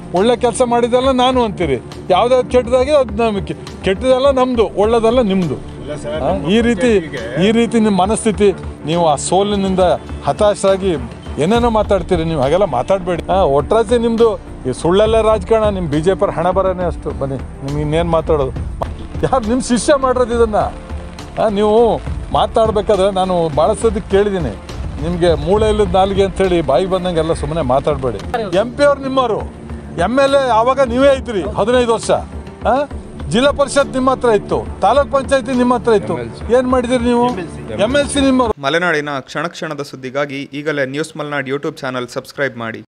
ಒಳ್ಳೆ ಕೆಲಸ ಮಾಡಿದೆಲ್ಲ ನಾನು ಅಂತೀರಿ ಯಾವುದಾದ್ರು ಕೆಟ್ಟದಾಗಿ ಅದು ನಮಗೆ ಕೆಟ್ಟದೆಲ್ಲ ನಮ್ಮದು ಒಳ್ಳೇದೆಲ್ಲ ನಿಮ್ಮದು ಈ ರೀತಿ ಈ ರೀತಿ ನಿಮ್ಮ ಮನಸ್ಥಿತಿ ನೀವು ಆ ಸೋಲಿನಿಂದ ಹತಾಶರಾಗಿ ಏನೇನೋ ಮಾತಾಡ್ತೀರಿ ನೀವು ಹಾಗೆಲ್ಲ ಮಾತಾಡಬೇಡಿ ಹಾಂ ಒಟ್ರಾಸಿ ನಿಮ್ಮದು ಈ ಸುಳ್ಳೆಲ್ಲ ರಾಜಕಾರಣ ನಿಮ್ಮ ಬಿ ಜೆ ಪಿ ಹಣ ಬರೋನೇ ಅಷ್ಟು ಬನ್ನಿ ನಿಮ್ಗೆ ಇನ್ನೇನು ಮಾತಾಡೋದು ಯಾರು ನಿಮ್ಮ ಶಿಷ್ಯ ಮಾಡಿರೋದು ಇದನ್ನು ನೀವು ಮಾತಾಡ್ಬೇಕಾದ್ರೆ ನಾನು ಭಾಳ ಸತಿ ಕೇಳಿದ್ದೀನಿ ನಿಮಗೆ ಮೂಳೆ ಇಲ್ಲದ ನಾಲಿಗೆ ಅಂತೇಳಿ ಬಾಯಿಗೆ ಬಂದಂಗೆಲ್ಲ ಸುಮ್ಮನೆ ಮಾತಾಡಬೇಡಿ ಎಂ ಪಿ ಅವ್ರು ನಿಮ್ಮವರು ಎಮ್ ಎಲ್ ಎ ಆವಾಗ ನೀವೇ ಇದ್ರಿ ಹದಿನೈದು ವರ್ಷ ಆ? ಜಿಲ್ಲಾ ಪರಿಷತ್ ನಿಮ್ಮ ಹತ್ರ ಇತ್ತು ತಾಲೂಕ್ ಪಂಚಾಯತಿ ನಿಮ್ಮ ಹತ್ರ ಇತ್ತು ಏನ್ ಮಾಡಿದಿರಿ ನೀವು ಎಮ್ ಎಲ್ ಸಿ ನಿಮ್ಮ ಮಲೆನಾಡಿನ ಕ್ಷಣ ಕ್ಷಣದ ಸುದ್ದಿಗಾಗಿ ಈಗಲೇ news Malenad YouTube channel subscribe ಮಾಡಿ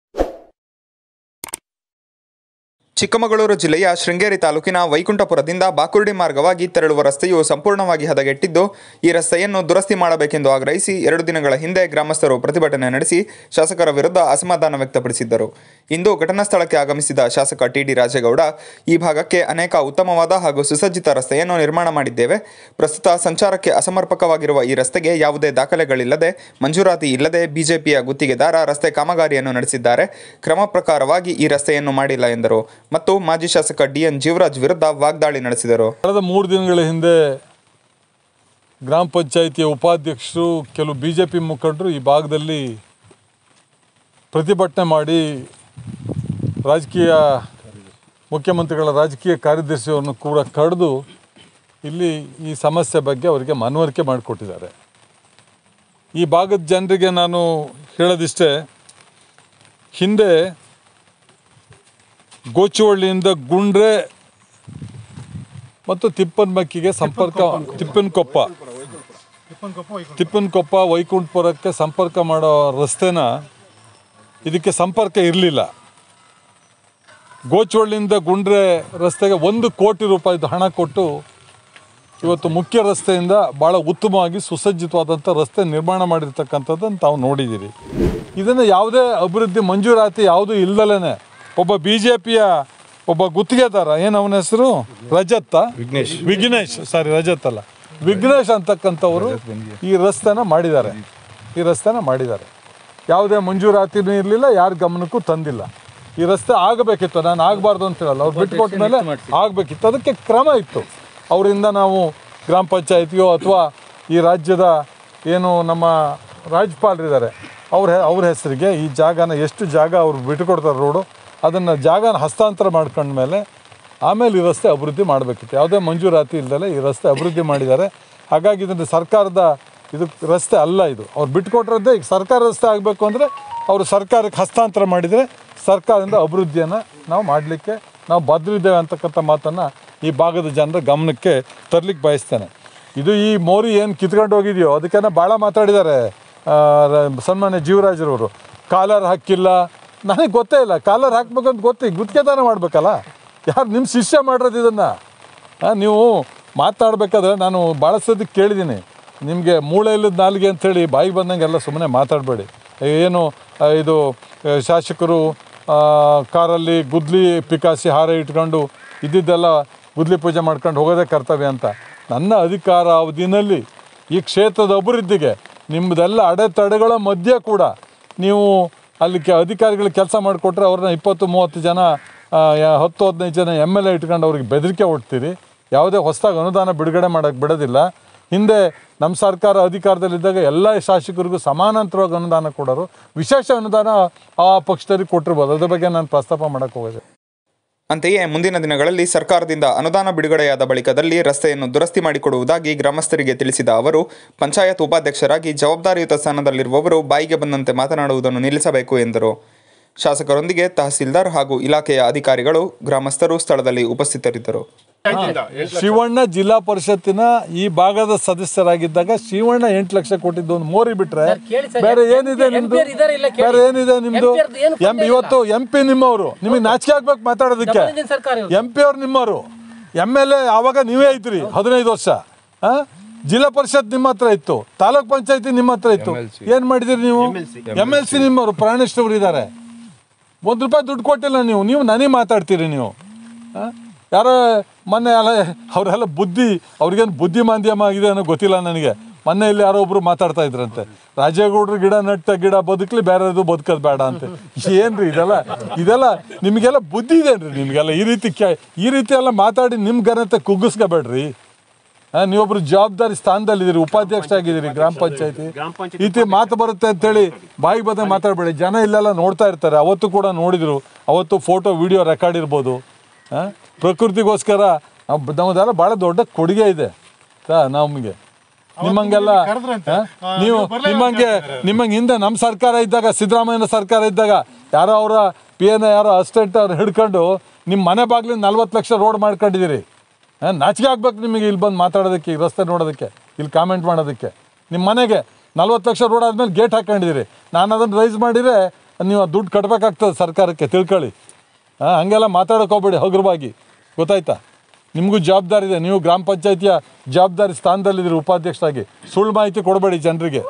ಚಿಕ್ಕಮಗಳೂರು ಜಿಲ್ಲೆಯ ಶೃಂಗೇರಿ ತಾಲೂಕಿನ ವೈಕುಂಠಪುರದಿಂದ ಬಾಕುರ್ಡಿ ಮಾರ್ಗವಾಗಿ ತೆರಳುವ ರಸ್ತೆಯು ಸಂಪೂರ್ಣವಾಗಿ ಹದಗೆಟ್ಟಿದ್ದು ಈ ರಸ್ತೆಯನ್ನು ದುರಸ್ತಿ ಮಾಡಬೇಕೆಂದು ಆಗ್ರಹಿಸಿ ಎರಡು ದಿನಗಳ ಹಿಂದೆ ಗ್ರಾಮಸ್ಥರು ಪ್ರತಿಭಟನೆ ನಡೆಸಿ ಶಾಸಕರ ವಿರುದ್ಧ ಅಸಮಾಧಾನ ವ್ಯಕ್ತಪಡಿಸಿದ್ದರು ಇಂದು ಘಟನಾ ಸ್ಥಳಕ್ಕೆ ಆಗಮಿಸಿದ ಶಾಸಕ ಟಿಡಿ ರಾಜೇಗೌಡ ಈ ಭಾಗಕ್ಕೆ ಅನೇಕ ಉತ್ತಮವಾದ ಹಾಗೂ ಸುಸಜ್ಜಿತ ರಸ್ತೆಯನ್ನು ನಿರ್ಮಾಣ ಮಾಡಿದ್ದೇವೆ ಪ್ರಸ್ತುತ ಸಂಚಾರಕ್ಕೆ ಅಸಮರ್ಪಕವಾಗಿರುವ ಈ ರಸ್ತೆಗೆ ಯಾವುದೇ ದಾಖಲೆಗಳಿಲ್ಲದೆ ಮಂಜೂರಾತಿ ಇಲ್ಲದೆ ಬಿಜೆಪಿಯ ಗುತ್ತಿಗೆದಾರ ರಸ್ತೆ ಕಾಮಗಾರಿಯನ್ನು ನಡೆಸಿದ್ದಾರೆ ಕ್ರಮ ಪ್ರಕಾರವಾಗಿ ಈ ರಸ್ತೆಯನ್ನು ಮಾಡಿಲ್ಲ ಎಂದರು ಮತ್ತು ಮಾಜಿ ಶಾಸಕ ಡಿಎನ್ ಜೀವರಾಜ್ ವಿರುದ್ಧ ವಾಗ್ದಾಳಿ ನಡೆಸಿದರು ಕಳೆದ ಮೂರು ದಿನಗಳ ಹಿಂದೆ ಗ್ರಾಮ ಪಂಚಾಯಿತಿಯ ಉಪಾಧ್ಯಕ್ಷರು ಕೆಲವು ಬಿ ಜೆ ಪಿ ಮುಖಂಡರು ಈ ಭಾಗದಲ್ಲಿ ಪ್ರತಿಭಟನೆ ಮಾಡಿ ರಾಜಕೀಯ ಮುಖ್ಯಮಂತ್ರಿಗಳ ರಾಜಕೀಯ ಕಾರ್ಯದರ್ಶಿಯನ್ನು ಕೂಡ ಕರೆದು ಇಲ್ಲಿ ಈ ಸಮಸ್ಯೆ ಬಗ್ಗೆ ಅವರಿಗೆ ಮನವರಿಕೆ ಮಾಡಿಕೊಟ್ಟಿದ್ದಾರೆ ಈ ಭಾಗದ ಜನರಿಗೆ ನಾನು ಹೇಳೋದಿಷ್ಟೇ ಹಿಂದೆ ಗೋಚುವಳ್ಳಿಯಿಂದ ಗುಂಡ್ರೆ ಮತ್ತು ತಿಪ್ಪನಮಕ್ಕಿಗೆ ಸಂಪರ್ಕ ತಿಪ್ಪನಕೊಪ್ಪ ತಿಪ್ಪನಕೊಪ್ಪ ವೈಕುಂಠಪುರಕ್ಕೆ ಸಂಪರ್ಕ ಮಾಡೋ ರಸ್ತೆನ ಇದಕ್ಕೆ ಸಂಪರ್ಕ ಇರಲಿಲ್ಲ ಗೋಚುವಳ್ಳಿಯಿಂದ ಗುಂಡ್ರೆ ರಸ್ತೆಗೆ ಒಂದು ಕೋಟಿ ರೂಪಾಯಿದು ಹಣ ಕೊಟ್ಟು ಇವತ್ತು ಮುಖ್ಯ ರಸ್ತೆಯಿಂದ ಭಾಳ ಉತ್ತಮವಾಗಿ ಸುಸಜ್ಜಿತವಾದಂಥ ರಸ್ತೆ ನಿರ್ಮಾಣ ಮಾಡಿರ್ತಕ್ಕಂಥದ್ದನ್ನು ತಾವು ನೋಡಿದ್ದೀರಿ ಇದನ್ನು ಯಾವುದೇ ಅಭಿವೃದ್ಧಿ ಮಂಜೂರಾತಿ ಯಾವುದೂ ಇಲ್ದಲೇ ಒಬ್ಬ ಬಿ ಜೆ ಪಿಯ ಒಬ್ಬ ಗುತ್ತಿಗೆದಾರ ಏನು ಅವನ ಹೆಸರು ರಜತ್ತ ವಿಘ್ನೇಶ್ ವಿಘ್ನೇಶ್ ಸಾರಿ ರಜತ್ ಅಲ್ಲ ವಿಘ್ನೇಶ್ ಅಂತಕ್ಕಂಥವರು ಈ ರಸ್ತೆನ ಮಾಡಿದ್ದಾರೆ ಈ ರಸ್ತೆನ ಮಾಡಿದ್ದಾರೆ ಯಾವುದೇ ಮಂಜೂರಾತಿನೂ ಇರಲಿಲ್ಲ ಯಾರ ಗಮನಕ್ಕೂ ತಂದಿಲ್ಲ ಈ ರಸ್ತೆ ಆಗಬೇಕಿತ್ತು ನಾನು ಆಗಬಾರ್ದು ಅಂತ ಹೇಳಲ್ಲ ಅವ್ರು ಬಿಟ್ಕೊಟ್ಟ ಮೇಲೆ ಆಗಬೇಕಿತ್ತು ಅದಕ್ಕೆ ಕ್ರಮ ಇತ್ತು ಅವರಿಂದ ನಾವು ಗ್ರಾಮ ಪಂಚಾಯತಿಯೋ ಅಥವಾ ಈ ರಾಜ್ಯದ ಏನು ನಮ್ಮ ರಾಜ್ಯಪಾಲರಿದ್ದಾರೆ ಅವ್ರ ಹೆ- ಅವ್ರ ಹೆಸರಿಗೆ ಈ ಜಾಗನ ಎಷ್ಟು ಜಾಗ ಅವ್ರು ಬಿಟ್ಟುಕೊಡ್ತಾರೆ ರೋಡು ಅದನ್ನು ಜಾಗನ ಹಸ್ತಾಂತರ ಮಾಡ್ಕೊಂಡ್ಮೇಲೆ ಆಮೇಲೆ ಈ ರಸ್ತೆ ಅಭಿವೃದ್ಧಿ ಮಾಡಬೇಕಿತ್ತು ಯಾವುದೇ ಮಂಜೂರಾತಿ ಇಲ್ದಲೆ ಈ ರಸ್ತೆ ಅಭಿವೃದ್ಧಿ ಮಾಡಿದ್ದಾರೆ ಹಾಗಾಗಿ ಇದನ್ನು ಸರ್ಕಾರದ ಇದು ರಸ್ತೆ ಅಲ್ಲ ಇದು ಅವ್ರು ಬಿಟ್ಕೊಟ್ರದ್ದೇ ಈಗ ಸರ್ಕಾರ ರಸ್ತೆ ಆಗಬೇಕು ಅಂದರೆ ಅವರು ಸರ್ಕಾರಕ್ಕೆ ಹಸ್ತಾಂತರ ಮಾಡಿದರೆ ಸರ್ಕಾರದಿಂದ ಅಭಿವೃದ್ಧಿಯನ್ನು ನಾವು ಮಾಡಲಿಕ್ಕೆ ನಾವು ಬದ್ರಿದ್ದೇವೆ ಅಂತಕ್ಕಂಥ ಮಾತನ್ನು ಈ ಭಾಗದ ಜನರ ಗಮನಕ್ಕೆ ತರ್ಲಿಕ್ಕೆ ಬಯಸ್ತೇನೆ ಇದು ಈ ಮೋರಿ ಏನು ಕಿತ್ಕೊಂಡು ಹೋಗಿದೆಯೋ ಅದಕ್ಕೆಲ್ಲ ಭಾಳ ಮಾತಾಡಿದ್ದಾರೆ ಆ, ರ- ಸನ್ಮಾನ್ಯ ಜೀವರಾಜರವರು ಕಾಲರ್ ಹಾಕಿಲ್ಲ ನನಗೆ ಗೊತ್ತೇ ಇಲ್ಲ ಕಾಲರ್ ಹಾಕ್ಬೇಕು ಅಂತ ಗೊತ್ತು ಗುತ್ತಿಗೆದಾರ ಮಾಡಬೇಕಲ್ಲ ಯಾರು ನಿಮ್ಮ ಶಿಷ್ಯ ಮಾಡಿರೋದು ಇದನ್ನು ನೀವು ಮಾತಾಡಬೇಕಾದ್ರೆ ನಾನು ಭಾಳ ಸತಿ ಕೇಳಿದ್ದೀನಿ ನಿಮಗೆ ಮೂಳೆ ಇಲ್ಲದ ನಾಲಿಗೆ ಅಂಥೇಳಿ ಬಾಯಿಗೆ ಬಂದಂಗೆಲ್ಲ ಸುಮ್ಮನೆ ಮಾತಾಡಬೇಡಿ ಏನು ಆ, ಇದು ಆ, ಶಾಸಕರು ಆ, ಕಾರಲ್ಲಿ ಗುದ್ಲಿ ಪಿಕಾಸಿ ಹಾರ ಇಟ್ಕೊಂಡು ಇದ್ದಿದ್ದೆಲ್ಲ ಗುದ್ಲಿ ಪೂಜೆ ಮಾಡ್ಕೊಂಡು ಹೋಗೋದೇ ಕರ್ತವ್ಯ ಅಂತ ನನ್ನ ಅಧಿಕಾರ ಅವಧಿನಲ್ಲಿ ಈ ಕ್ಷೇತ್ರದ ಅಭಿವೃದ್ಧಿಗೆ ನಿಮ್ಮದೆಲ್ಲ ಅಡೆತಡೆಗಳ ಮಧ್ಯೆ ಕೂಡ ನೀವು ಅಲ್ಲಿ ಕೆ ಅಧಿಕಾರಿಗಳು ಕೆಲಸ ಮಾಡಿಕೊಟ್ರೆ ಅವ್ರನ್ನ ಇಪ್ಪತ್ತು ಮೂವತ್ತು ಜನ ಆ, ಯಾ- ಹತ್ತು ಹದಿನೈದು ಜನ ಎಮ್ ಎಲ್ ಎ ಇಟ್ಕೊಂಡು ಅವ್ರಿಗೆ ಬೆದರಿಕೆ ಒಡ್ತೀರಿ ಯಾವುದೇ ಹೊಸದಾಗಿ ಅನುದಾನ ಬಿಡುಗಡೆ ಮಾಡೋಕ್ಕೆ ಬಿಡೋದಿಲ್ಲ ಹಿಂದೆ ನಮ್ಮ ಸರ್ಕಾರ ಅಧಿಕಾರದಲ್ಲಿದ್ದಾಗ ಎಲ್ಲ ಶಾಸಕರಿಗೂ ಸಮಾನಾಂತರವಾಗಿ ಅನುದಾನ ಕೊಡೋರು ವಿಶೇಷ ಅನುದಾನ ಆ ಪಕ್ಷದವ್ರಿಗೆ ಕೊಟ್ಟಿರ್ಬೋದು ಅದ್ರ ಬಗ್ಗೆ ನಾನು ಪ್ರಸ್ತಾಪ ಮಾಡೋಕ್ಕೆ ಹೋಗಿದೆ ಅಂತೆಯೇ ಮುಂದಿನ ದಿನಗಳಲ್ಲಿ ಸರ್ಕಾರದಿಂದ ಅನುದಾನ ಬಿಡುಗಡೆಯಾದ ಬಳಿಕದಲ್ಲಿ ರಸ್ತೆಯನ್ನು ದುರಸ್ತಿ ಮಾಡಿಕೊಡುವುದಾಗಿ ಗ್ರಾಮಸ್ಥರಿಗೆ ತಿಳಿಸಿದ ಅವರು ಪಂಚಾಯತ್ ಉಪಾಧ್ಯಕ್ಷರಾಗಿ ಜವಾಬ್ದಾರಿಯುತ ಸ್ಥಾನದಲ್ಲಿರುವವರು ಬಾಯಿಗೆ ಬಂದಂತೆ ಮಾತನಾಡುವುದನ್ನು ನಿಲ್ಲಿಸಬೇಕು ಎಂದರು ಶಾಸಕರೊಂದಿಗೆ ತಹಸೀಲ್ದಾರ್ ಹಾಗೂ ಇಲಾಖೆಯ ಅಧಿಕಾರಿಗಳು ಗ್ರಾಮಸ್ಥರು ಸ್ಥಳದಲ್ಲಿ ಉಪಸ್ಥಿತರಿದ್ದರು ಶಿವಣ್ಣ ಜಿಲ್ಲಾ ಪರಿಷತ್ತಿನ ಈ ಭಾಗದ ಸದಸ್ಯರಾಗಿದ್ದಾಗ ಶಿವಣ್ಣ ಎಂಟು ಲಕ್ಷ ಕೊಟ್ಟಿದ್ದು ಒಂದು ಮೋರಿ ಬಿಟ್ರೆ ಕೇಳಿ ಸರ್, ಬೇರೆ MP ಏನಿದೆ ನಿಮ್ದು MP ಇದಾರೆ ಇಲ್ಲ ಕೇಳಿ. ಬೇರೆ ಏನಿದೆ ನಿಮ್ದು MP ಅವ್ರದ್ದು ಏನು ಎಂ ಇವತ್ತು ಎಂ ಪಿ ನಿಮ್ಮವರು ನಿಮಗೆ ನಾಚಿಕೆ ಆಗ್ಬೇಕು ಮಾತಾಡೋದಕ್ಕೆ ಮುಂದಿನ ಸರ್ಕಾರ ಇವ್ರು. ಎಂ ಪಿ ಅವ್ರು ನಿಮ್ಮವರು ಎಮ್ ಎಲ್ ಎ ಆವಾಗ ನೀವೇ ಇದ್ರಿ ಹದಿನೈದು ವರ್ಷ ಆ? ಜಿಲ್ಲಾ ಪರಿಷತ್ ನಿಮ್ಮ ಹತ್ರ ಇತ್ತು ತಾಲೂಕ್ ಪಂಚಾಯತಿ ನಿಮ್ಮ ಹತ್ರ ಇತ್ತು ಏನ್ ಮಾಡಿದಿರಿ ನೀವು ಎಮ್ ಎಲ್ ಸಿ ನಿಮ್ಮವರು ಪ್ರಾಣಿಷ್ಠವರು ಇದ್ದಾರೆ ಒಂದು ರೂಪಾಯಿ ದುಡ್ಡು ಕೊಟ್ಟಿಲ್ಲ ನೀವು ನೀವು ನನಗೆ ಮಾತಾಡ್ತೀರಿ ನೀವು ಆ? ಯಾರೋ ಮೊನ್ನೆ ಎಲ್ಲ ಅವರೆಲ್ಲ ಬುದ್ಧಿ ಅವ್ರಿಗೇನು ಬುದ್ಧಿ ಮಾಂದ್ಯಮ ಆಗಿದೆ ಅನ್ನೋ ಗೊತ್ತಿಲ್ಲ ನನಗೆ ಮೊನ್ನೆ ಇಲ್ಲಿ ಯಾರೋ ಒಬ್ರು ಮಾತಾಡ್ತಾ ಇದ್ರಂತೆ ರಾಜೇಗೌಡರು ಗಿಡ ನಟ್ಟ ಗಿಡ ಬದುಕಲಿ ಬೇರೆದು ಬದುಕೋದು ಬೇಡ ಅಂತ ಏನ್ರಿ ಇದೆಲ್ಲ ಇದೆಲ್ಲ ನಿಮಗೆಲ್ಲ ಬುದ್ಧಿ ಇದೇನ್ರಿ ನಿಮಗೆಲ್ಲ ಈ ರೀತಿ ಕ್ಯಾ ಈ ರೀತಿ ಎಲ್ಲ ಮಾತಾಡಿ ನಿಮ್ಮ ಘನತೆ ಕುಗ್ಗಿಸ್ಕೋಬೇಡ್ರಿ ಆ, ನೀವೊಬ್ರು ಜವಾಬ್ದಾರಿ ಸ್ಥಾನದಲ್ಲಿದ್ದೀರಿ ಉಪಾಧ್ಯಕ್ಷ ಆಗಿದ್ದೀರಿ ಗ್ರಾಮ ಪಂಚಾಯತಿ ಈ ರೀತಿ ಮಾತು ಬರುತ್ತೆ ಅಂತೇಳಿ ಬಾಯಿಗೆ ಬಂದ ಮಾತಾಡಬೇಡಿ ಜನ ಇಲ್ಲೆಲ್ಲ ನೋಡ್ತಾ ಇರ್ತಾರೆ ಅವತ್ತು ಕೂಡ ನೋಡಿದ್ರು ಅವತ್ತು ಫೋಟೋ ವಿಡಿಯೋ ರೆಕಾರ್ಡ್ ಇರ್ಬೋದು ಆ, ಪ್ರಕೃತಿಗೋಸ್ಕರ ನಾವು ನಮ್ಮದೆಲ್ಲ ಭಾಳ ದೊಡ್ಡ ಕೊಡುಗೆ ಇದೆ ತಾ- ನಮಗೆ ನಿಮ್ಮಂಗೆಲ್ಲ ಆ, ನೀವು ನಿಮ್ಮಂಗೆ ನಿಮ್ಮಂಗೆ ಹಿಂದೆ ನಮ್ಮ ಸರ್ಕಾರ ಇದ್ದಾಗ ಸಿದ್ದರಾಮಯ್ಯನ ಸರ್ಕಾರ ಇದ್ದಾಗ ಯಾರೋ ಅವರ ಪಿ ಎನ್ ಯಾರೋ ಅಸಿಸ್ಟೆಂಟ್ ಅವ್ರು ಹಿಡ್ಕೊಂಡು ನಿಮ್ಮ ಮನೆ ಬಾಗಿಲಿಂದ ನಲ್ವತ್ತು ಲಕ್ಷ ರೋಡ್ ಮಾಡ್ಕೊಂಡಿದ್ದೀರಿ ಆ, ನಾಚಿಕೆ ಆಗ್ಬೇಕು ನಿಮಗೆ ಇಲ್ಲಿ ಬಂದು ಮಾತಾಡೋದಕ್ಕೆ ಈ ರಸ್ತೆ ನೋಡೋದಕ್ಕೆ ಇಲ್ಲಿ ಕಾಮೆಂಟ್ ಮಾಡೋದಕ್ಕೆ ನಿಮ್ಮ ಮನೆಗೆ ನಲ್ವತ್ತು ಲಕ್ಷ ರೋಡ್ ಆದಮೇಲೆ ಗೇಟ್ ಹಾಕೊಂಡಿದ್ದೀರಿ ನಾನು ಅದನ್ನು ರೈಸ್ ಮಾಡಿದರೆ ನೀವು ಆ ದುಡ್ಡು ಕಟ್ಟಬೇಕಾಗ್ತದೆ ಸರ್ಕಾರಕ್ಕೆ ತಿಳ್ಕೊಳ್ಳಿ ಹಾಂ ಹಂಗೆಲ್ಲ ಮಾತಾಡೋಕೆ ಹೋಗ್ಬೇಡಿ ಹಗುರವಾಗಿ ಗೊತ್ತಾಯ್ತಾ ನಿಮಗೂ ಜವಾಬ್ದಾರಿ ಇದೆ ನೀವು ಗ್ರಾಮ ಪಂಚಾಯತಿಯ ಜವಾಬ್ದಾರಿ ಸ್ಥಾನದಲ್ಲಿದ್ದೀರಿ ಉಪಾಧ್ಯಕ್ಷರಾಗಿ ಸುಳ್ಳು ಮಾಹಿತಿ ಕೊಡಬೇಡಿ ಜನರಿಗೆ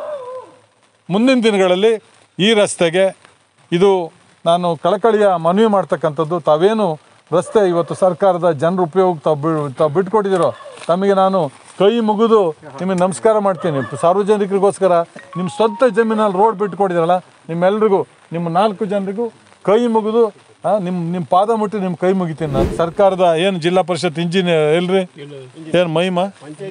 ಮುಂದಿನ ದಿನಗಳಲ್ಲಿ ಈ ರಸ್ತೆಗೆ ಇದು ನಾನು ಕಳಕಳಿಯ ಮನವಿ ಮಾಡ್ತಕ್ಕಂಥದ್ದು ತಾವೇನು ರಸ್ತೆ ಇವತ್ತು ಸರ್ಕಾರದ ಜನರ ಉಪಯೋಗ ತಾವು ಬಿ- ತಾವು ಬಿಟ್ಕೊಟ್ಟಿದ್ದೀರೋ ತಮಗೆ ನಾನು ಕೈ ಮುಗಿದು ನಿಮಗೆ ನಮಸ್ಕಾರ ಮಾಡ್ತೀನಿ ಸಾರ್ವಜನಿಕರಿಗೋಸ್ಕರ ನಿಮ್ಮ ಸ್ವಂತ ಜಮೀನಲ್ಲಿ ರೋಡ್ ಬಿಟ್ಕೊಟ್ಟಿದ್ದೀರಲ್ಲ ನಿಮ್ಮೆಲ್ರಿಗೂ ನಿಮ್ಮ ನಾಲ್ಕು ಜನರಿಗೂ ಕೈ ಮುಗಿದು ಆ, ನಿಮ್ಮ ನಿಮ್ಮ ಪಾದ ಮುಟ್ಟಿ ನಿಮ್ಮ ಕೈ ಮುಗಿತೀನಿ ನಾನು ಸರ್ಕಾರದ ಏನು ಜಿಲ್ಲಾ ಪರಿಷತ್ ಇಂಜಿನಿಯರ್ ಎಲ್ರಿ ಏನು ಮಹಿಮಾ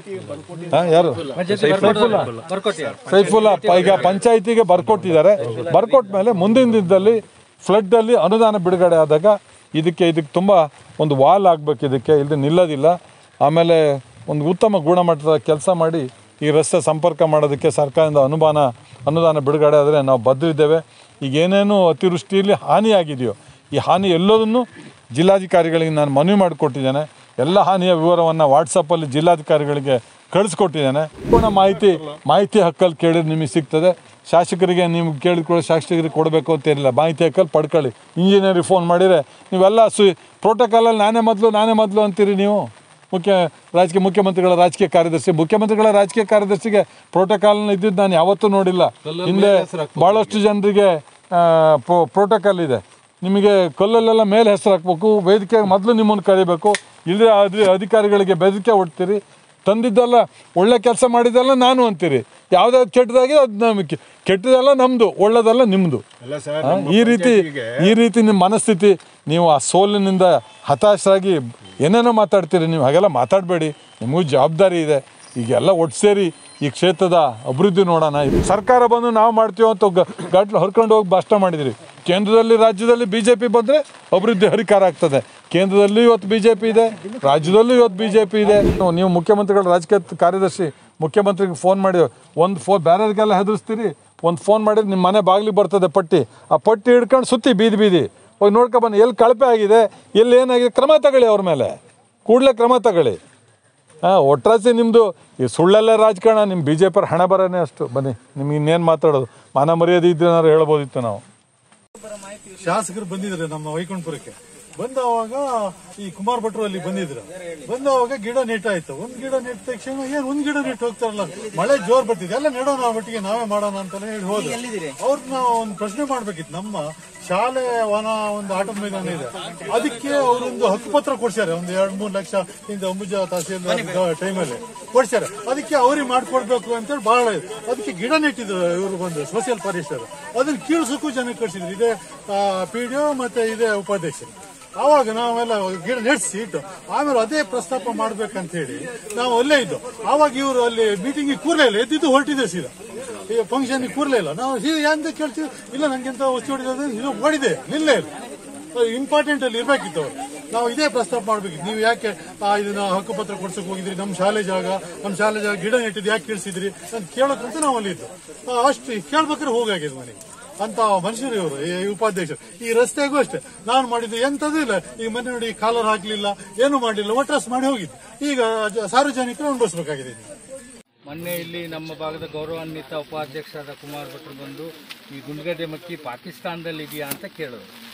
ಹಾಂ ಯಾರು ಸೈಫುಲ್ಲಾ ಸೈಫುಲ್ಲಾ ಪ- ಈಗ ಪಂಚಾಯತಿಗೆ ಬರ್ಕೊಟ್ಟಿದ್ದಾರೆ ಬರ್ಕೊಟ್ಟ ಮೇಲೆ ಮುಂದಿನ ದಿನದಲ್ಲಿ ಫ್ಲಡ್ಡಲ್ಲಿ ಅನುದಾನ ಬಿಡುಗಡೆ ಆದಾಗ ಇದಕ್ಕೆ ಇದಕ್ಕೆ ತುಂಬ ಒಂದು ವಾಲ್ ಆಗಬೇಕು ಇದಕ್ಕೆ ಇಲ್ಲಿ ನಿಲ್ಲೋದಿಲ್ಲ ಆಮೇಲೆ ಒಂದು ಉತ್ತಮ ಗುಣಮಟ್ಟದ ಕೆಲಸ ಮಾಡಿ ಈ ರಸ್ತೆ ಸಂಪರ್ಕ ಮಾಡೋದಕ್ಕೆ ಸರ್ಕಾರದಿಂದ ಅನುದಾನ ಅನುದಾನ ಬಿಡುಗಡೆ ಆದರೆ ನಾವು ಬದ್ಧರಿದ್ದೇವೆ ಈಗ ಏನೇನು ಅತಿವೃಷ್ಟಿಯಲ್ಲಿ ಹಾನಿಯಾಗಿದೆಯೋ ಈ ಹಾನಿ ಎಲ್ಲದನ್ನು ಜಿಲ್ಲಾಧಿಕಾರಿಗಳಿಗೆ ನಾನು ಮನವಿ ಮಾಡಿಕೊಟ್ಟಿದ್ದೇನೆ ಎಲ್ಲ ಹಾನಿಯ ವಿವರವನ್ನು ವಾಟ್ಸಪ್ಪಲ್ಲಿ ಜಿಲ್ಲಾಧಿಕಾರಿಗಳಿಗೆ ಕಳಿಸ್ಕೊಟ್ಟಿದ್ದೇನೆ ಪೂರ್ಣ ಮಾಹಿತಿ ಮಾಹಿತಿ ಹಕ್ಕಲ್ಲಿ ಕೇಳಿದ್ರೆ ನಿಮಗೆ ಸಿಗ್ತದೆ ಶಾಸಕರಿಗೆ ನೀವು ಕೇಳಿದ ಕೂಡ ಶಾಸಕರಿಗೆ ಕೊಡಬೇಕು ಅಂತೇನಿಲ್ಲ ಮಾಹಿತಿ ಹಕ್ಕಲ್ಲಿ ಪಡ್ಕೊಳ್ಳಿ ಇಂಜಿನಿಯರಿಗೆ ಫೋನ್ ಮಾಡಿದರೆ ನೀವೆಲ್ಲ ಸು ಪ್ರೋಟೋಕಾಲಲ್ಲಿ ನಾನೇ ಮೊದಲು ನಾನೇ ಮೊದಲು ಅಂತೀರಿ ನೀವು ಮುಖ್ಯ ರಾಜಕೀಯ ಮುಖ್ಯಮಂತ್ರಿಗಳ ರಾಜಕೀಯ ಕಾರ್ಯದರ್ಶಿ ಮುಖ್ಯಮಂತ್ರಿಗಳ ರಾಜಕೀಯ ಕಾರ್ಯದರ್ಶಿಗೆ ಪ್ರೋಟೋಕಾಲ್ನ ಇದ್ದಿದ್ದು ನಾನು ಯಾವತ್ತೂ ನೋಡಿಲ್ಲ ಹಿಂದೆ ಭಾಳಷ್ಟು ಜನರಿಗೆ ಪ್ರೋಟೋಕಾಲ್ ಇದೆ ನಿಮಗೆ ಕಲ್ಲಲ್ಲೆಲ್ಲ ಮೇಲೆ ಹೆಸರು ಹಾಕ್ಬೇಕು ವೇದಿಕೆ ಮೊದಲು ನಿಮ್ಮನ್ನು ಕರಿಬೇಕು ಇಲ್ಲದೆ ಅಧಿ ಅಧಿಕಾರಿಗಳಿಗೆ ಬೆದರಿಕೆ ಒಡ್ತೀರಿ ತಂದಿದ್ದೆಲ್ಲ ಒಳ್ಳೆ ಕೆಲಸ ಮಾಡಿದ್ದೆಲ್ಲ ನಾನು ಅಂತೀರಿ ಯಾವುದಾದ್ರು ಕೆಟ್ಟದಾಗಿ ಅದು ನಮಗೆ ಕೆಟ್ಟದೆಲ್ಲ ನಮ್ಮದು ಒಳ್ಳೆದೆಲ್ಲ ನಿಮ್ಮದು ಈ ರೀತಿ ಈ ರೀತಿ ನಿಮ್ಮ ಮನಸ್ಥಿತಿ ನೀವು ಆ ಸೋಲಿನಿಂದ ಹತಾಶರಾಗಿ ಏನೇನೋ ಮಾತಾಡ್ತೀರಿ ನೀವು ಹಾಗೆಲ್ಲ ಮಾತಾಡಬೇಡಿ ನಿಮಗೂ ಜವಾಬ್ದಾರಿ ಇದೆ ಈಗೆಲ್ಲ ಒಟ್ಟು ಸೇರಿ ಈ ಕ್ಷೇತ್ರದ ಅಭಿವೃದ್ಧಿ ನೋಡೋಣ ಸರ್ಕಾರ ಬಂದು ನಾವು ಮಾಡ್ತೀವಿ ಅಂತ ಗ- ಗಟ್ಲು ಹರ್ಕೊಂಡು ಹೋಗಿ ಭಾಷಣ ಮಾಡಿದಿರಿ ಕೇಂದ್ರದಲ್ಲಿ ರಾಜ್ಯದಲ್ಲಿ ಬಿ ಜೆ ಪಿ ಬಂದರೆ ಅಭಿವೃದ್ಧಿ ಹರಿಕಾರ ಆಗ್ತದೆ ಕೇಂದ್ರದಲ್ಲೂ ಇವತ್ತು ಬಿ ಜೆ ಪಿ ಇದೆ ರಾಜ್ಯದಲ್ಲೂ ಇವತ್ತು ಬಿ ಜೆ ಪಿ ಇದೆ ನೀವು- ನೀವು ಮುಖ್ಯಮಂತ್ರಿಗಳ ರಾಜಕೀಯ ಕಾರ್ಯದರ್ಶಿ ಮುಖ್ಯಮಂತ್ರಿಗೆ ಫೋನ್ ಮಾಡಿ ಒಂದು ಫೋನ್ ಬೇರೆಯವ್ರಿಗೆಲ್ಲ ಹೆದರ್ಸ್ತೀರಿ ಒಂದು ಫೋನ್ ಮಾಡಿದ್ರೆ ನಿಮ್ಮ ಮನೆ ಬಾಗಿಲಿಗೆ ಬರ್ತದೆ ಪಟ್ಟಿ ಆ ಪಟ್ಟಿ ಹಿಡ್ಕೊಂಡು ಸುತ್ತಿ ಬೀದಿ ಬೀದಿ ಹೋಗಿ ನೋಡ್ಕೊ ಬನ್ನಿ ಎಲ್ಲಿ ಕಳಪೆ ಆಗಿದೆ ಎಲ್ಲಿ ಏನಾಗಿದೆ ಕ್ರಮ ತಗೊಳ್ಳಿ ಅವ್ರ ಮೇಲೆ ಕೂಡಲೇ ಕ್ರಮ ತಗೊಳ್ಳಿ ಹಾಂ ಒಟ್ರಾಸಿ ನಿಮ್ಮದು ಈ ಸುಳ್ಳಲ್ಲೇ ರಾಜಕಾರಣ ನಿಮ್ಮ ಬಿ ಜೆ ಪಿಯವ್ರ ಹಣ ಬರೋನೇ ಅಷ್ಟು ಬನ್ನಿ ನಿಮ್ಗೆ ಇನ್ನೇನು ಮಾತಾಡೋದು ಮಾನ ಮರ್ಯಾದೆ ಇದ್ರೆ ಏನಾದ್ರು ಹೇಳ್ಬೋದಿತ್ತು ನಾವು ಶಾಸಕರು ಬಂದಿದ್ರು ನಮ್ಮ ವೈಕುಂಠಪುರಕ್ಕೆ ಬಂದವಾಗ ಈ ಕುಮಾರ್ ಭಟ್ರು ಅಲ್ಲಿ ಬಂದಿದ್ರು ಬಂದವಾಗ ಗಿಡ ನೆಟ್ಟಾಯ್ತು ಒಂದ್ ಗಿಡ ನೆಟ್ಟ ತಕ್ಷಣ ಏನ್ ಒಂದ್ ಗಿಡ ನೆಟ್ಟು ಹೋಗ್ತಾರಲ್ಲ ಮಳೆ ಜೋರ್ ಬರ್ತಿದೆ ಎಲ್ಲ ನೆಡೋಣ ಒಟ್ಟಿಗೆ ನಾವೇ ಮಾಡೋಣ ಅಂತಾನೆ ಹೇಳಿ ಹೋದ್ರು ಅವ್ರನ್ನ ಒಂದು ಪ್ರಶ್ನೆ ಮಾಡ್ಬೇಕಿತ್ತು ನಮ್ಮ ಶಾಲೆ ವನ ಒಂದು ಆಟದ ಮೈದಾನ ಇದೆ ಅದಕ್ಕೆ ಅವರೊಂದು ಹಕ್ಕುಪತ್ರ ಕೊಡ್ಸ್ಯಾರೆ ಒಂದು ಎರಡ್ ಮೂರ್ ಲಕ್ಷ ಇಂದ ಅಂಬುಜಾ ತಹಸೀಲ್ದಾರ್ ಟೈಮಲ್ಲಿ ಕೊಡ್ಸ್ಯಾರೆ ಅದಕ್ಕೆ ಅವ್ರಿಗೆ ಮಾಡ್ಕೊಡ್ಬೇಕು ಅಂತೇಳಿ ಬಹಳ ಇದೆ. ಅದಕ್ಕೆ ಗಿಡ ನೆಟ್ಟಿದ್ರು ಇವರು ಬಂದು ಸೋಷಿಯಲ್ ಫಾರೆಸ್ಟರ್ ಅದನ್ನ ಕೀಳ್ಸಕ್ಕೂ ಜನ ಕಳ್ಸಿದ್ರು ಇದೇ ಪಿ ಡಿ ಮತ್ತೆ ಇದೇ ಉಪಾಧ್ಯಕ್ಷರು ಆವಾಗ ನಾವೆಲ್ಲ ಗಿಡ ನೆಡ್ಸಿ ಇಟ್ಟು ಆಮೇಲೆ ಅದೇ ಪ್ರಸ್ತಾಪ ಮಾಡ್ಬೇಕಂತ ಹೇಳಿ ನಾವು ಅಲ್ಲೇ ಇದ್ದು ಆವಾಗ ಇವರು ಅಲ್ಲಿ ಮೀಟಿಂಗ್ ಕೂರ್ಲೇ ಇಲ್ಲ ಎದ್ದಿದ್ದು ಹೊರಟಿದೆ ಸೀದಾ ಈ ಫಂಕ್ಷನ್ ಕೂರ್ಲೇ ಇಲ್ಲ ನಾವು ಸೀದಾ ಅಂತ ಕೇಳ್ತೀವಿ ಇಲ್ಲ ನಂಗೆಂತ ವಸ್ತು ಹೊಡಿದ್ರೆ ಇದು ಹೊಡಿದೆ ನಿಲ್ಲೇ ಇಲ್ಲ ಇಂಪಾರ್ಟೆಂಟ್ ಅಲ್ಲಿ ಇರ್ಬೇಕಿತ್ತು ಅವ್ರು ನಾವು ಇದೇ ಪ್ರಸ್ತಾಪ ಮಾಡ್ಬೇಕಿತ್ತು ನೀವು ಯಾಕೆ ಆ, ಇದನ್ನ ಹಕ್ಕುಪತ್ರ ಕೊಡ್ಸಕ್ ಹೋಗಿದ್ರಿ ನಮ್ಮ ಶಾಲೆ ಜಾಗ ನಮ್ಮ ಶಾಲೆ ಜಾಗ ಗಿಡ ನೆಟ್ಟಿದ್ದು ಯಾಕೆ ಕೀಳ್ಸಿದ್ರಿ ಅಂತ ಕೇಳಕ್ಕಂತ ನಾವು ಅಲ್ಲಿ ಇದ್ದು ಆ, ಅಷ್ಟು ಕೇಳ್ಬೇಕಾದ್ರೆ ಹೋಗಾಗಿದೆ ಮನೆಗೆ ಅಂತ ಮನುಷ್ಯರು ಇವರು ಈ ಉಪಾಧ್ಯಕ್ಷರು ಈ ರಸ್ತೆಗೂ ಅಷ್ಟೇ ನಾನು ಮಾಡಿದ್ದು ಎಂತದೂ ಇಲ್ಲ ಈಗ ಮೊನ್ನೆ ನೋಡಿ ಕಾಲರ್ ಹಾಕ್ಲಿಲ್ಲ ಏನು ಮಾಡಲಿಲ್ಲ ಒಟ್ರಾಸ್ ಮಾಡಿ ಹೋಗಿದ್ದು ಈಗ ಜ- ಸಾರ್ವಜನಿಕರು ಅನುಭವಿಸಬೇಕಾಗಿದೆ ಮೊನ್ನೆ ಇಲ್ಲಿ ನಮ್ಮ ಭಾಗದ ಗೌರವಾನ್ವಿತ ಉಪಾಧ್ಯಕ್ಷರಾದ ಕುಮಾರ್ ಭಟ್ರು ಬಂದು ಈ ಗುಂಡ್ಗಡ್ಡೆ ಮಕ್ಕಿ ಪಾಕಿಸ್ತಾನದಲ್ಲಿ ಇದೆಯಾ ಅಂತ ಕೇಳಿದ್ರು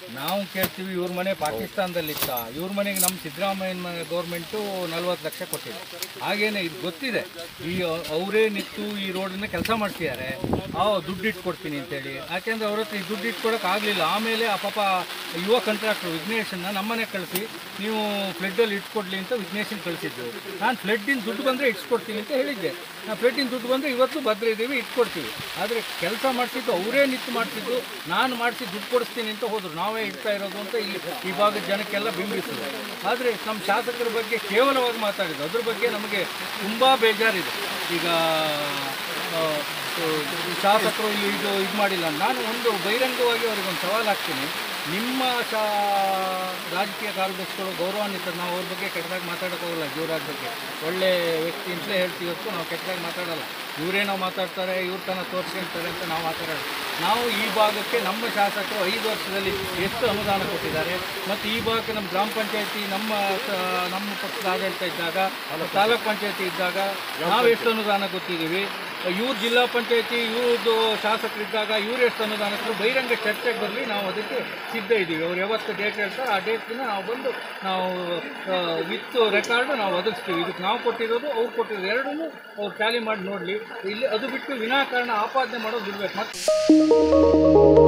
ನಾವು ಕೇಳ್ತೀವಿ ಇವ್ರ ಮನೆ ಪಾಕಿಸ್ತಾನದಲ್ಲಿತ್ತ ಇವ್ರ ಮನೆಗೆ ನಮ್ಮ ಸಿದ್ದರಾಮಯ್ಯನ ಗೌರ್ಮೆಂಟು ನಲ್ವತ್ತು ಲಕ್ಷ ಕೊಟ್ಟಿದೆ ಹಾಗೇನೆ ಇದು ಗೊತ್ತಿದೆ ಈ ಅವರೇ ನಿಂತು ಈ ರೋಡನ್ನ ಕೆಲಸ ಮಾಡ್ತಿದ್ದಾರೆ ಆ ದುಡ್ಡು ಇಟ್ಕೊಡ್ತೀನಿ ಅಂತೇಳಿ ಯಾಕೆಂದ್ರೆ ಅವ್ರ ಹತ್ರ ಈ ದುಡ್ಡು ಇಟ್ಕೊಡಕ್ಕೆ ಆಗಲಿಲ್ಲ ಆಮೇಲೆ ಆ ಪಾಪ ಯುವ ಕಾಂಟ್ರಾಕ್ಟರ್ ವಿಘ್ನೇಶನ್ನ ನಮ್ಮನೆ ಕಳಿಸಿ ನೀವು ಫ್ಲಡ್ಡಲ್ಲಿ ಇಟ್ಕೊಡ್ಲಿ ಅಂತ ವಿಘ್ನೇಶನ್ ಕಳಿಸಿದ್ದು ನಾನು ಫ್ಲಡ್ಡಿನ ದುಡ್ಡು ಬಂದರೆ ಇಟ್ಕೊಡ್ತೀನಿ ಅಂತ ಹೇಳಿದ್ದೆ ನಾವು ಫ್ಲಡ್ಡಿನ ದುಡ್ಡು ಬಂದರೆ ಇವತ್ತು ಭದ್ರ ಇದ್ದೀವಿ ಇಟ್ಕೊಡ್ತೀವಿ ಆದರೆ ಕೆಲಸ ಮಾಡಿಸಿದ್ದು ಅವರೇ ನಿಂತು ಮಾಡ್ತಿದ್ದು ನಾನು ಮಾಡಿಸಿ ದುಡ್ಡು ಕೊಡಿಸ್ತೀನಿ ಅಂತ ಹೋದರು ನಾವೇ ಇಡ್ತಾ ಇರೋದು ಅಂತ ಈ ಈ ಭಾಗದ ಜನಕ್ಕೆಲ್ಲ ಬಿಂಬಿಸಿದ್ರು ಆದರೆ ನಮ್ಮ ಶಾಸಕರ ಬಗ್ಗೆ ಕೇವಲವಾಗಿ ಮಾತಾಡಿದ್ದು ಅದ್ರ ಬಗ್ಗೆ ನಮಗೆ ತುಂಬ ಬೇಜಾರಿದೆ ಈಗ ಆ, ಈ ಶಾಸಕರು ಇಲ್ಲಿ ಇದು ಇದು ಮಾಡಿಲ್ಲ ನಾನು ಒಂದು ಬಹಿರಂಗವಾಗಿ ಅವ್ರಿಗೊಂದು ಸವಾಲು ಹಾಕ್ತೀನಿ ನಿಮ್ಮ ಶಾ ರಾಜಕೀಯ ಕಾರ್ಯದರ್ಶಿಗಳು ಗೌರವಾನ್ವಿತ ನಾವು ಅವ್ರ ಬಗ್ಗೆ ಕೆಟ್ಟದಾಗಿ ಮಾತಾಡೋಕೆ ಹೋಗಲ್ಲ ಜೀವರಾಜ್ ಬಗ್ಗೆ ಒಳ್ಳೆ ವ್ಯಕ್ತಿ ಅಂತಲೇ ಹೇಳ್ತೀವಿ ಹೊತ್ತು ನಾವು ಕೆಟ್ಟದಾಗಿ ಮಾತಾಡಲ್ಲ ಇವರೇನೋ ಮಾತಾಡ್ತಾರೆ ಇವ್ರ ತನ ತೋರಿಸ್ಕೊಳ್ತಾರೆ ಅಂತ ನಾವು ಮಾತಾಡೋದು ನಾವು ಈ ಭಾಗಕ್ಕೆ ನಮ್ಮ ಶಾಸಕರು ಐದು ವರ್ಷದಲ್ಲಿ ಎಷ್ಟು ಅನುದಾನ ಕೊಟ್ಟಿದ್ದಾರೆ ಮತ್ತು ಈ ಭಾಗಕ್ಕೆ ನಮ್ಮ ಗ್ರಾಮ ಪಂಚಾಯತಿ ನಮ್ಮ ಸ- ನಮ್ಮ ಪಕ್ಷದ ಆಡಳಿತ ಇದ್ದಾಗ ತಾಲೂಕ್ ಪಂಚಾಯತಿ ಇದ್ದಾಗ ನಾವು ಎಷ್ಟು ಅನುದಾನ ಗೊತ್ತಿದ್ದೀವಿ ಇವ್ರು ಜಿಲ್ಲಾ ಪಂಚಾಯತಿ ಇವ್ರದ್ದು ಶಾಸಕರಿದ್ದಾಗ ಇವ್ರು ಎಷ್ಟು ಅನುದಾನ ಕೊಟ್ಟರು ಬಹಿರಂಗ ಚರ್ಚೆಗೆ ಬರಲಿ ನಾವು ಅದಕ್ಕೆ ಸಿದ್ಧ ಇದ್ದೀವಿ ಅವ್ರು ಯಾವತ್ತು ಡೇಟ್ ಹೇಳ್ತಾರೆ ಆ ಡೇಟ್ನ ನಾವು ಬಂದು ನಾವು ವಿತ್ ರೆಕಾರ್ಡ್ ನಾವು ಒದಗಿಸ್ತೀವಿ ಇದಕ್ಕೆ ನಾವು ಕೊಟ್ಟಿರೋದು ಅವ್ರು ಕೊಟ್ಟಿರೋದು ಎರಡನ್ನೂ ಅವ್ರು ಟ್ಯಾಲಿ ಮಾಡಿ ನೋಡಲಿ ಇಲ್ಲಿ ಅದು ಬಿಟ್ಟು ವಿನಾಕಾರಣ ಆಪಾದನೆ ಮಾಡೋದು ಬಿಡ್ಬೇಕು ಮತ್ತೆ